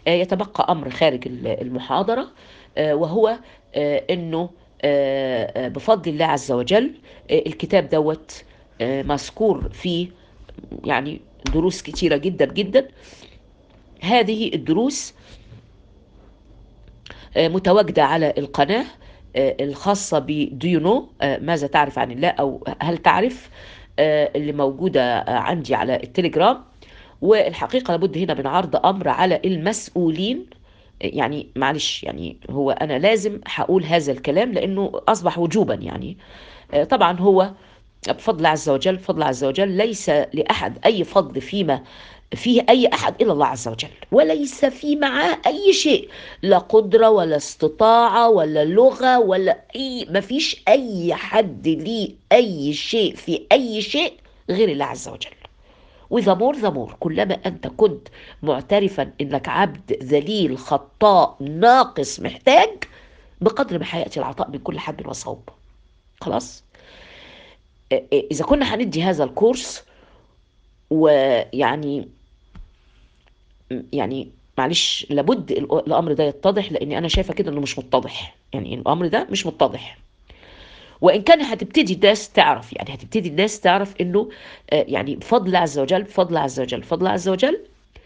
آه، يتبقى أمر خارج ال- المحاضرة آه، وهو آه، أنه آه، آه، بفضل الله عز وجل آه، الكتاب دوت آه، مذكور فيه يعني دروس كتيرة جدا جدا هذه الدروس آه، متواجدة على القناة آه، الخاصة بديونو ماذا تعرف عن الله أو هل تعرف آه، اللي موجودة آه، عندي على التليجرام والحقيقة لابد هنا من عرض أمر على المسؤولين يعني معلش يعني هو أنا لازم هقول هذا الكلام لأنه أصبح وجوبا يعني آه، طبعا هو بفضل الله عز وجل بفضل الله عز وجل ليس لأحد أي فضل فيما فيه أي أحد إلا الله عز وجل وليس في معاه أي شيء لا قدرة ولا استطاعة ولا لغة ولا أي ما فيش أي حد ليه أي شيء في أي شيء غير الله عز وجل وذا مور ذا مور كلما أنت كنت معترفا أنك عبد ذليل خطاء ناقص محتاج بقدر ما هيأتي العطاء من كل حد وصوب خلاص إ- إ- إذا كنا هندي هذا الكورس ويعني يعني معلش لابد ال- الامر ده يتضح لان انا شايفه كده انه مش متضح يعني الامر ده مش متضح وان كان هتبتدي الناس تعرف يعني هتبتدي الناس تعرف انه آه، يعني بفضل الله عز وجل بفضل الله عز وجل بفضل الله عز وجل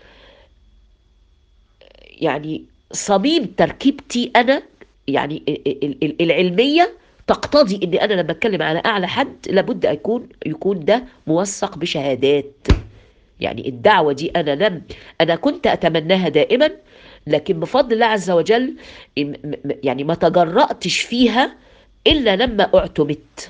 يعني صميم تركيبتي انا يعني ال- ال- ال- العلميه تقتضي ان انا لما اتكلم على اعلى حد لابد اكون يكون ده موثق بشهادات يعني الدعوة دي أنا لم أنا كنت أتمناها دائما لكن بفضل الله عز وجل م- م- يعني ما تجرأتش فيها إلا لما اعتمدت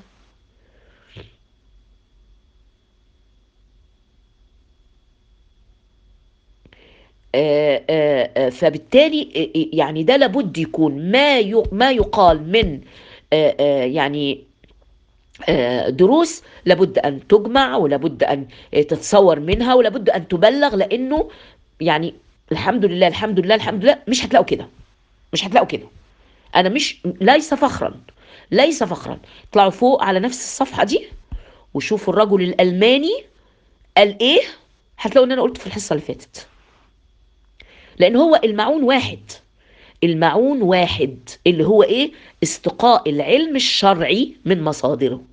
آه، آه، آه، فبالتالي آه، آه، يعني ده لابد يكون ما ي- ما يقال من آه، آه، يعني آه، دروس لابد أن تجمع ولابد أن تتصور منها ولابد أن تبلغ لأنه يعني الحمد لله الحمد لله الحمد لله مش هتلاقوا كده مش هتلاقوا كده أنا مش ليس فخرا ليس فخرا اطلعوا فوق على نفس الصفحة دي وشوفوا الرجل الألماني قال إيه هتلاقوا إن أنا قلت في الحصة اللي فاتت لأن هو المعون واحد المعون واحد اللي هو إيه استقاء العلم الشرعي من مصادره